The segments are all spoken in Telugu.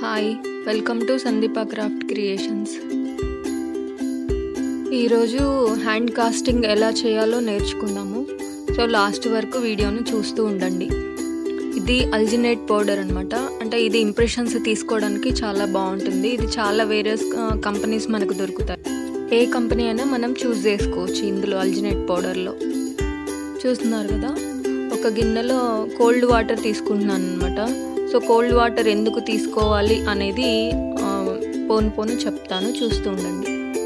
hi welcome to Sandeepa craft creations ఈరోజు హ్యాండ్ కాస్టింగ్ ఎలా చేయాలో నేర్చుకుందాము సో లాస్ట్ వరకు వీడియోని చూస్తూ ఉండండి ఇది అల్జినేట్ పౌడర్ అనమాట అంటే ఇది ఇంప్రెషన్స్ తీసుకోవడానికి చాలా బాగుంటుంది ఇది చాలా వేరియస్ కంపెనీస్ మనకు దొరుకుతాయి ఏ కంపెనీ అయినా మనం చూస్ చేసుకోవచ్చు ఇందులో అల్జినేట్ పౌడర్లో చూస్తున్నారు కదా ఒక గిన్నెలో కోల్డ్ వాటర్ తీసుకుంటున్నాను అనమాట సో కోల్డ్ వాటర్ ఎందుకు తీసుకోవాలి అనేది పోను పోను చెప్తాను చూస్తూ ఉండండి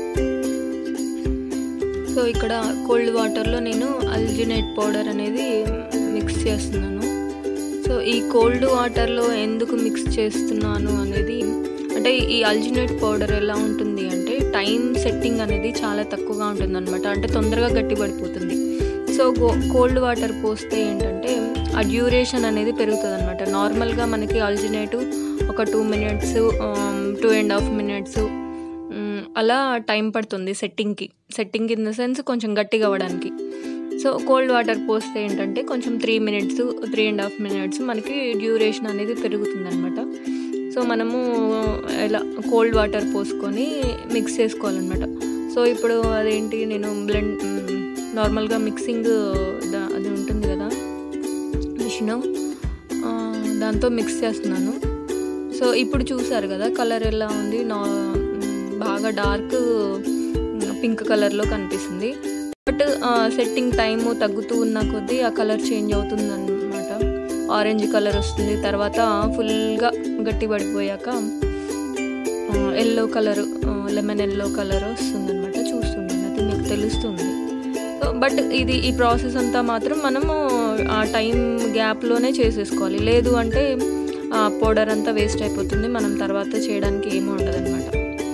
సో ఇక్కడ కోల్డ్ వాటర్లో నేను అల్జినేట్ పౌడర్ అనేది మిక్స్ చేస్తున్నాను సో ఈ కోల్డ్ వాటర్లో ఎందుకు మిక్స్ చేస్తున్నాను అనేది అంటే ఈ అల్జినేట్ పౌడర్ ఎలా ఉంటుంది అంటే టైం సెట్టింగ్ అనేది చాలా తక్కువగా ఉంటుంది అనమాట అంటే తొందరగా గట్టిపడిపోతుంది సో కోల్డ్ వాటర్ పోస్తే ఏంటంటే ఆ డ్యూరేషన్ అనేది పెరుగుతుంది అనమాట నార్మల్గా మనకి ఆల్జినేటు ఒక two minutes two and half minutes అలా టైం పడుతుంది సెట్టింగ్కి సెట్టింగ్ ఇన్ ద సెన్స్ కొంచెం గట్టిగా అవ్వడానికి సో కోల్డ్ వాటర్ పోస్తే ఏంటంటే కొంచెం three minutes three and half minutes మనకి డ్యూరేషన్ అనేది పెరుగుతుంది అనమాట సో మనము ఇలా కోల్డ్ వాటర్ పోసుకొని మిక్స్ చేసుకోవాలన్నమాట సో ఇప్పుడు అదేంటి నేను బ్లెండ్ నార్మల్గా మిక్సింగ్ అది ఉంటుంది కదా మిషన్ దాంతో మిక్స్ చేస్తున్నాను సో ఇప్పుడు చూసారు కదా కలర్ ఎలా ఉంది నా బాగా డార్క్ పింక్ కలర్లో కనిపిస్తుంది బట్ సెట్టింగ్ టైము తగ్గుతూ ఉన్న కొద్దీ ఆ కలర్ చేంజ్ అవుతుంది అనమాట ఆరెంజ్ కలర్ వస్తుంది తర్వాత ఫుల్గా గట్టి పడిపోయాక yellow colour lemon yellow colour వస్తుంది అనమాట చూస్తుండే అది మీకు తెలుస్తుంది బట్ ఇది ఈ ప్రాసెస్ అంతా మాత్రం మనము ఆ టైం గ్యాప్లోనే చేసేసుకోవాలి లేదు అంటే ఆ పౌడర్ అంతా వేస్ట్ అయిపోతుంది మనం తర్వాత చేయడానికి ఏమీ ఉండదు అనమాట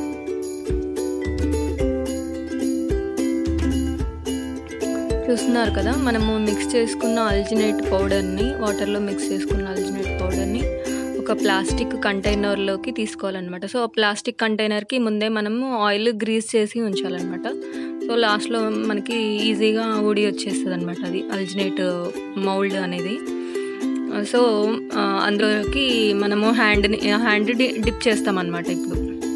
చూస్తున్నారు కదా మనము మిక్స్ చేసుకున్న అల్జినేట్ పౌడర్ని వాటర్లో మిక్స్ చేసుకున్న అల్జినేట్ పౌడర్ని ఒక ప్లాస్టిక్ కంటైనర్లోకి తీసుకోవాలన్నమాట సో ఆ ప్లాస్టిక్ కంటైనర్కి ముందే మనము ఆయిల్ గ్రీస్ చేసి ఉంచాలన్నమాట సో లాస్ట్లో మనకి ఈజీగా ఊడి వచ్చేస్తుంది అనమాట అది అల్జినేట్ మౌల్డ్ అనేది సో అందులోకి మనము హ్యాండ్ని హ్యాండ్ డిప్ చేస్తామన్నమాట ఇప్పుడు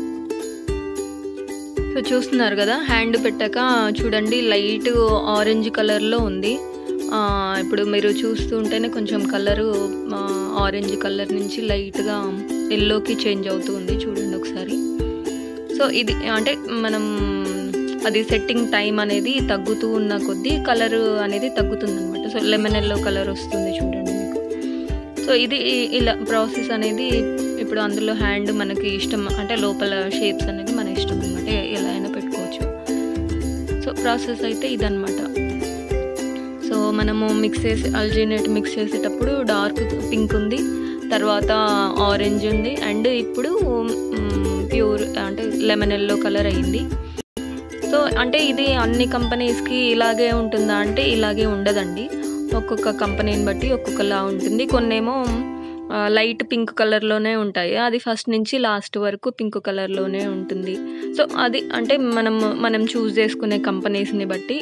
సో చూస్తున్నారు కదా హ్యాండ్ పెట్టాక చూడండి లైట్ ఆరెంజ్ కలర్లో ఉంది ఇప్పుడు మీరు చూస్తూ ఉంటేనే కొంచెం కలరు ఆరెంజ్ కలర్ నుంచి లైట్గా ఎల్లోకి చేంజ్ అవుతూ ఉంది చూడండి ఒకసారి సో ఇది అంటే మనం అది సెట్టింగ్ టైం అనేది తగ్గుతూ ఉన్న కొద్దీ కలర్ అనేది తగ్గుతుంది అనమాట సో లెమన్ ఎల్లో కలర్ వస్తుంది చూడండి మీకు సో ఇది ఇలా ప్రాసెస్ అనేది ఇప్పుడు అందులో హ్యాండ్ మనకి ఇష్టం అంటే లోపల షేప్స్ అనేది మన ఇష్టం అనమాట ఎలా అయినా పెట్టుకోవచ్చు సో ప్రాసెస్ అయితే ఇదనమాట సో మనము మిక్స్ చేసి అల్జినేట్ మిక్స్ చేసేటప్పుడు డార్క్ పింక్ ఉంది తర్వాత ఆరెంజ్ ఉంది అండ్ ఇప్పుడు ప్యూర్ అంటే లెమన్ ఎల్లో కలర్ అయింది సో అంటే ఇది అన్ని కంపెనీస్కి ఇలాగే ఉంటుందా అంటే ఇలాగే ఉండదండి ఒక్కొక్క కంపెనీని బట్టి ఒక్కొక్కలా ఉంటుంది కొన్నేమో లైట్ పింక్ కలర్లోనే ఉంటాయి అది ఫస్ట్ నుంచి లాస్ట్ వరకు పింక్ కలర్లోనే ఉంటుంది సో అది అంటే మనం మనం చూస్ చేసుకునే కంపెనీస్ని బట్టి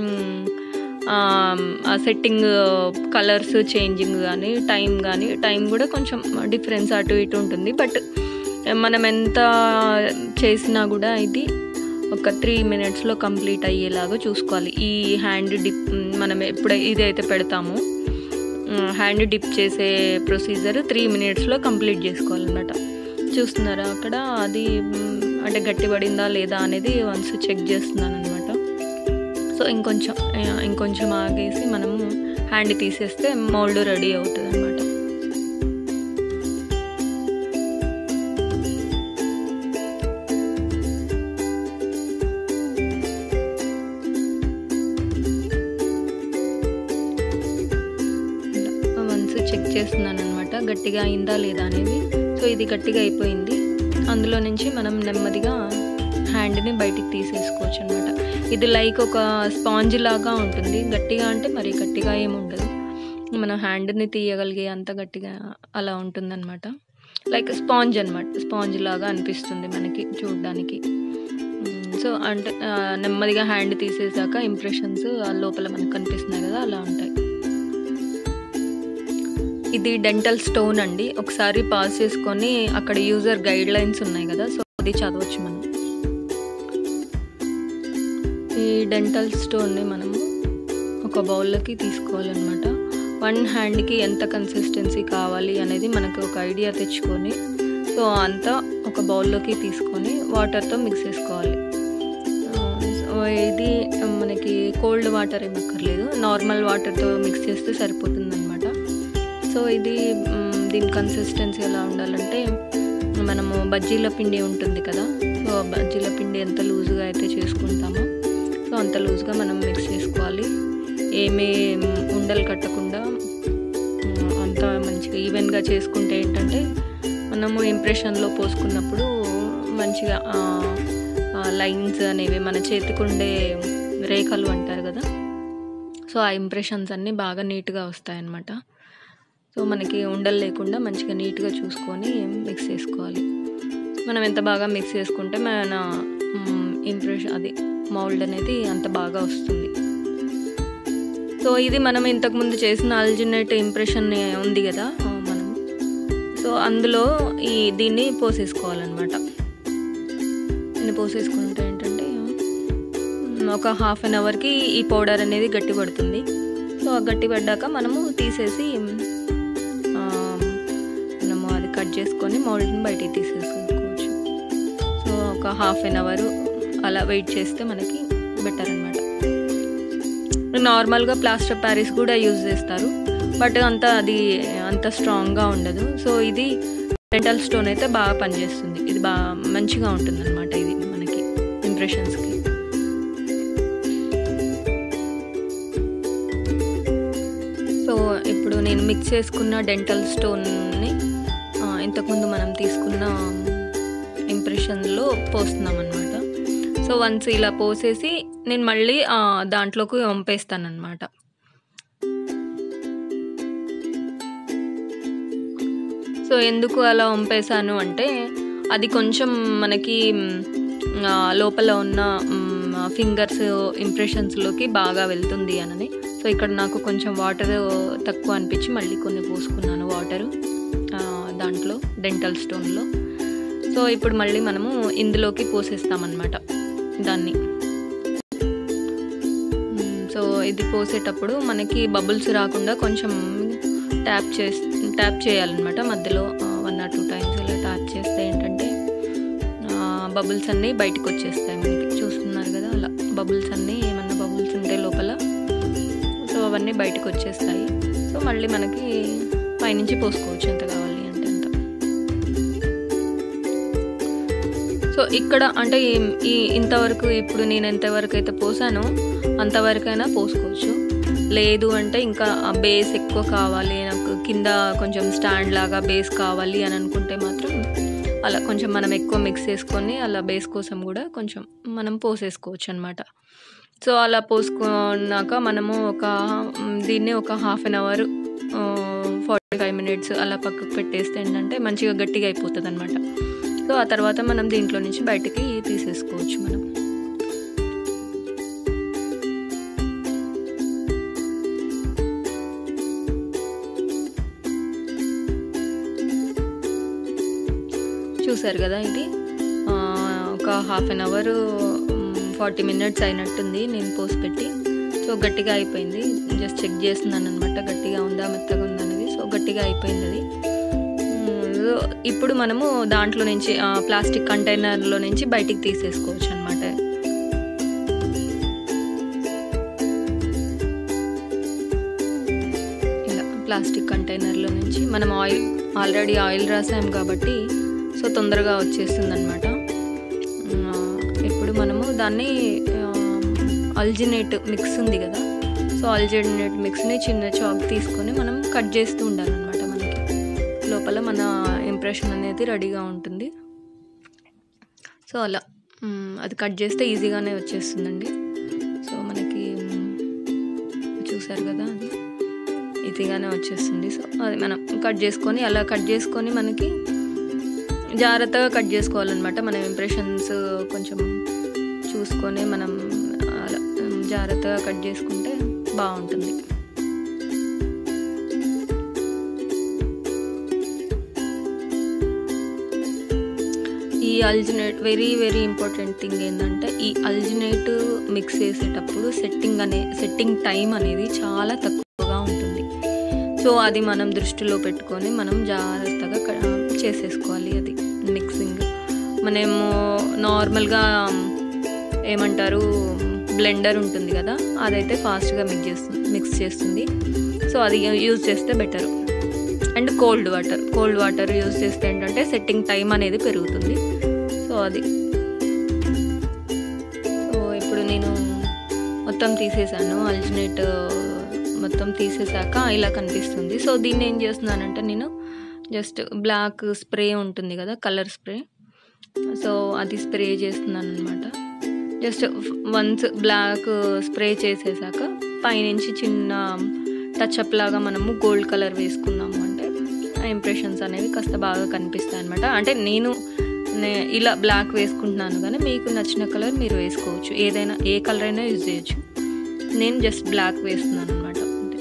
ఆ సెట్టింగ్ కలర్స్ చేంజింగ్ కానీ టైం కానీ టైం కూడా కొంచెం డిఫరెన్స్ అటు ఇటు ఉంటుంది బట్ మనం ఎంత చేసినా కూడా ఇది ఒక త్రీ మినిట్స్లో కంప్లీట్ అయ్యేలాగా చూసుకోవాలి ఈ హ్యాండ్ డిప్ మనం ఎప్పుడు ఇదైతే పెడతామో హ్యాండ్ డిప్ చేసే ప్రొసీజర్ త్రీ మినిట్స్లో కంప్లీట్ చేసుకోవాలన్నమాట చూస్తున్నారా అక్కడ అది అంటే గట్టిపడిందా లేదా అనేది వన్స్ చెక్ చేస్తున్నాను అనమాట సో ఇంకొంచెం ఇంకొంచెం ఆగేసి మనము హ్యాండ్ తీసేస్తే మౌల్డ్ రెడీ అవుతుంది అనమాట చెక్ చేస్తున్నాను అనమాట గట్టిగా అయిందా లేదా అనేది సో ఇది గట్టిగా అయిపోయింది అందులో నుంచి మనం నెమ్మదిగా హ్యాండ్ని బయటికి తీసేసుకోవచ్చు అనమాట ఇది లైక్ ఒక స్పాంజ్ లాగా ఉంటుంది గట్టిగా అంటే మరి గట్టిగా ఏమి ఉండదు మనం హ్యాండ్ని తీయగలిగే అంత గట్టిగా అలా ఉంటుందన్నమాట లైక్ స్పాంజ్ అనమాట స్పాంజ్ లాగా అనిపిస్తుంది మనకి చూడడానికి సో అంటే నెమ్మదిగా హ్యాండ్ తీసేసాక ఇంప్రెషన్స్ లోపల మనకు కనిపిస్తున్నాయి కదా అలా ఉంటాయి ఇది డెంటల్ స్టోన్ అండి ఒకసారి పాస్ చేసుకొని అక్కడ యూజర్ గైడ్ లైన్స్ ఉన్నాయి కదా సో అది చదవచ్చు మనం ఈ డెంటల్ స్టోన్ని మనము ఒక బౌల్లోకి తీసుకోవాలన్నమాట వన్ హ్యాండ్కి ఎంత కన్సిస్టెన్సీ కావాలి అనేది మనకు ఒక ఐడియా తెచ్చుకొని సో అంతా ఒక బౌల్లోకి తీసుకొని వాటర్తో మిక్స్ చేసుకోవాలి సో ఇది మనకి కోల్డ్ వాటర్ ఏం అక్కర్లేదు నార్మల్ వాటర్తో మిక్స్ చేస్తే సరిపోతుంది అనమాట సో ఇది మ్, దీని కన్సిస్టెన్సీ ఎలా ఉండాలంటే మనము బజ్జీల పిండి ఉంటుంది కదా సో ఆ బజ్జీల పిండి ఎంత లూజుగా అయితే చేసుకుంటామో సో అంత లూజ్గా మనం మిక్స్ చేసుకోవాలి ఏమీ ఉండలు కట్టకుండా మ్, అంత మంచిగా ఈవెన్గా చేసుకుంటే ఏంటంటే మనము ఇంప్రెషన్లో పోసుకున్నప్పుడు మంచిగా లైన్స్ అనేవి మన చేతికుండే రేఖలు అంటారు కదా సో ఆ ఇంప్రెషన్స్ అన్నీ బాగా నీట్గా వస్తాయన్నమాట సో మనకి ఉండలు లేకుండా మంచిగా నీట్గా చూసుకొని మిక్స్ చేసుకోవాలి మనం ఎంత బాగా మిక్స్ చేసుకుంటే మన ఇంప్రెషన్ అది మౌల్డ్ అనేది అంత బాగా వస్తుంది సో ఇది మనం ఇంతకుముందు చేసిన అల్జినేట్ ఇంప్రెషన్ ఉంది కదా ఆ, మనం సో అందులో ఈ దీన్ని పోసేసుకోవాలన్నమాట దీన్ని పోసేసుకుంటే ఏంటంటే మ్, ఒక హాఫ్ అన్ అవర్కి ఈ పౌడర్ అనేది గట్టి పడుతుంది సో ఆ గట్టి పడ్డాక మనము తీసేసి ఆ, మనము అది కట్ చేసుకొని మౌల్డ్ని బయటికి తీసేసుకోవచ్చు సో ఒక హాఫ్ అన్ అవర్ అలా వెయిట్ చేస్తే మనకి బెటర్ అనమాట నార్మల్గా ప్లాస్టర్ ప్యారిస్ కూడా యూజ్ చేస్తారు బట్ అంత అది అంత స్ట్రాంగ్గా ఉండదు సో ఇది డెంటల్ స్టోన్ అయితే బాగా పనిచేస్తుంది ఇది బాగా మంచిగా ఉంటుంది అనమాట ఇది మనకి ఇంప్రెషన్స్కి సో ఇప్పుడు నేను మిక్స్ చేసుకున్న డెంటల్ స్టోన్ని ఆ, ఇంతకుముందు మనం తీసుకున్న ఇంప్రెషన్లో పోస్తున్నాం అనమాట సో వన్స్ ఇలా పోసేసి నేను మళ్ళీ ఆ, దాంట్లోకి వంపేస్తాను అనమాట సో ఎందుకు అలా వంపేశాను అంటే అది కొంచెం మనకి మ్, ఆ, లోపల ఉన్న ఫింగర్స్ ఇంప్రెషన్స్లోకి బాగా వెళ్తుంది అని సో ఇక్కడ నాకు కొంచెం వాటర్ తక్కువ అనిపించి మళ్ళీ కొన్ని పోసుకున్నాను వాటరు దాంట్లో డెంటల్ స్టోన్లో సో ఇప్పుడు మళ్ళీ మనము ఇందులోకి పోసేస్తామన్నమాట దాన్ని మ్, సో ఇది పోసేటప్పుడు మనకి బబుల్స్ రాకుండా కొంచెం ట్యాప్ చేసి ట్యాప్ చేయాలన్నమాట మధ్యలో వన్ ఆర్ టూ టైమ్స్ ఇలా ట్యాప్ చేస్తే ఏంటంటే బబుల్స్ అన్నీ బయటకు వచ్చేస్తాయి మనకి చూస్తున్నారు కదా అలా బబుల్స్ అన్నీ ఏమన్నా బబుల్స్ ఉంటే లోపల సో అవన్నీ బయటకు వచ్చేస్తాయి సో మళ్ళీ మనకి పైనుంచి పోసుకోవచ్చు ఎంత కావాలి అంటే అంత సో ఇక్కడ అంటే ఈ- ఈ ఇంతవరకు ఇప్పుడు నేను ఎంతవరకు అయితే పోసానో అంతవరకైనా పోసుకోవచ్చు లేదు అంటే ఇంకా ఆ బేస్ ఎక్కువ కావాలి నాకు కింద కొంచెం స్టాండ్ లాగా బేస్ కావాలి అని అనుకుంటే మాత్రం అలా కొంచెం మనం ఎక్కువ మిక్స్ చేసుకొని అలా బేస్ కోసం కూడా కొంచెం మనం పోసేసుకోవచ్చు అనమాట సో అలా పోసుకున్నాక మనము ఒక మ్, దీన్ని ఒక half an hour forty five minutes అలా పక్కకు పెట్టేస్తే ఏంటంటే మంచిగా గట్టిగా అయిపోతుంది అనమాట సో ఆ తర్వాత మనం దీంట్లో నుంచి బయటికి తీసేసుకోవచ్చు మనం చూసారు కదా ఇది ఆ, ఒక half an hour forty minutes అయినట్టుంది నేను పోసి పెట్టి సో గట్టిగా అయిపోయింది జస్ట్ చెక్ చేస్తున్నాను అనమాట గట్టిగా ఉందా మెత్తగా ఉందా అనేది సో గట్టిగా అయిపోయింది అది మ్, సో ఇప్పుడు మనము దాంట్లో నుంచి ఆ, ప్లాస్టిక్ కంటైనర్లో నుంచి బయటికి తీసేసుకోవచ్చు అనమాట ఇలా ప్లాస్టిక్ కంటైనర్లో నుంచి మనం ఆయిల్ ఆల్రెడీ ఆయిల్ రాసాం కాబట్టి సో తొందరగా వచ్చేస్తుంది అనమాట ఇప్పుడు మనము దాన్ని అల్జినేట్ మిక్స్ ఉంది కదా సో అల్జినేట్ మిక్స్ని చిన్న చాక్ తీసుకొని మనం కట్ చేస్తూ ఉండాలన్నమాట మనకి లోపల మన ఇంప్రెషన్ అనేది రెడీగా ఉంటుంది సో అలా మ్, అది కట్ చేస్తే ఈజీగానే వచ్చేస్తుందండి సో మనకి మ్, చూసారు కదా అది ఈజీగానే వచ్చేస్తుంది సో అది మనం కట్ చేసుకొని అలా కట్ చేసుకొని మనకి జాగ్రత్తగా కట్ చేసుకోవాలన్నమాట మనం ఇంప్రెషన్స్ కొంచెం చూసుకొని మనం అలా ఉమ్, జాగ్రత్తగా కట్ చేసుకుంటే బాగుంటుంది ఈ alginate very very important thing ఏంటంటే ఈ అల్జినేట్ మిక్స్ చేసేటప్పుడు సెట్టింగ్ అనే సెట్టింగ్ టైం అనేది చాలా తక్కువగా ఉంటుంది సో అది మనం దృష్టిలో పెట్టుకొని మనం జాగ్రత్తగా క- చేసేసుకోవాలి అది మిక్సింగ్ మనము నార్మల్గా ఏమంటారు బ్లెండర్ ఉంటుంది కదా అదైతే ఫాస్ట్గా మిక్స్ చేస్తుంది మిక్స్ చేస్తుంది సో అది యూజ్ చేస్తే better and cold water cold water use చేస్తే ఏంటంటే సెట్టింగ్ టైం అనేది పెరుగుతుంది సో అది సో ఇప్పుడు నేను మొత్తం తీసేసాను అల్జినేట్ మొత్తం తీసేసాక ఇలా కనిపిస్తుంది సో దీన్ని ఏం చేస్తున్నానంటే నేను జస్ట్ బ్లాక్ స్ప్రే ఉంటుంది కదా కలర్ స్ప్రే సో అది స్ప్రే చేస్తున్నాను అనమాట జస్ట్ వన్స్ బ్లాక్ స్ప్రే చేసేసాక పైనుంచి చిన్న టచ్అప్ లాగా మనము గోల్డ్ కలర్ వేసుకున్నాము అంటే ఆ ఇంప్రెషన్స్ అనేవి కాస్త బాగా కనిపిస్తాయి అనమాట అంటే నేను నే- ఇలా బ్లాక్ వేసుకుంటున్నాను కానీ మీకు నచ్చిన కలర్ మీరు వేసుకోవచ్చు ఏదైనా ఏ కలర్ అయినా యూజ్ చేయొచ్చు నేను జస్ట్ బ్లాక్ వేస్తున్నాను అనమాట అంతే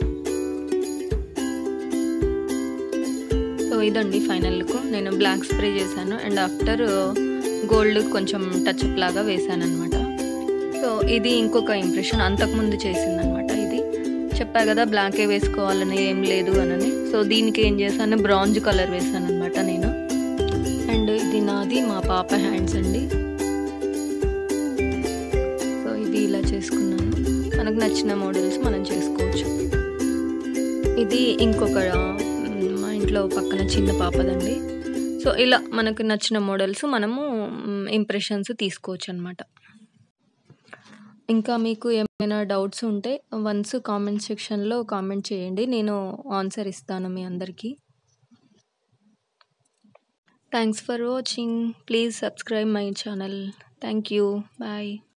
సో ఇదండి ఫైనల్ లుక్ నేను బ్లాక్ స్ప్రే చేశాను అండ్ ఆఫ్టర్ గోల్డ్ కొంచెం టచ్అప్ లాగా వేసాను అనమాట సో ఇది ఇంకొక ఇంప్రెషన్ అంతకుముందు చేసింది అనమాట ఇది చెప్పా కదా బ్లాకే వేసుకోవాలని ఏం లేదు అనని సో దీనికి ఏం చేశాను బ్రాంజ్ కలర్ వేసాను అనమాట నేను అండ్ ఇది నాది మా పాప హ్యాండ్స్ అండి సో ఇది ఇలా చేసుకున్నాను మనకు నచ్చిన మోడల్స్ మనం చేసుకోవచ్చు ఇది ఇంకొక మ్, మా ఇంట్లో పక్కన చిన్న పాపదండి సో ఇలా మనకు నచ్చిన మోడల్స్ మనము ఇంప్రెషన్స్ తీసుకోవచ్చు అనమాట ఇంకా మీకు ఏమైనా డౌట్స్ ఉంటే వన్స్ కామెంట్ సెక్షన్లో కామెంట్ చేయండి నేను ఆన్సర్ ఇస్తాను మీ అందరికీ thanks for watching please subscribe my channel thank you bye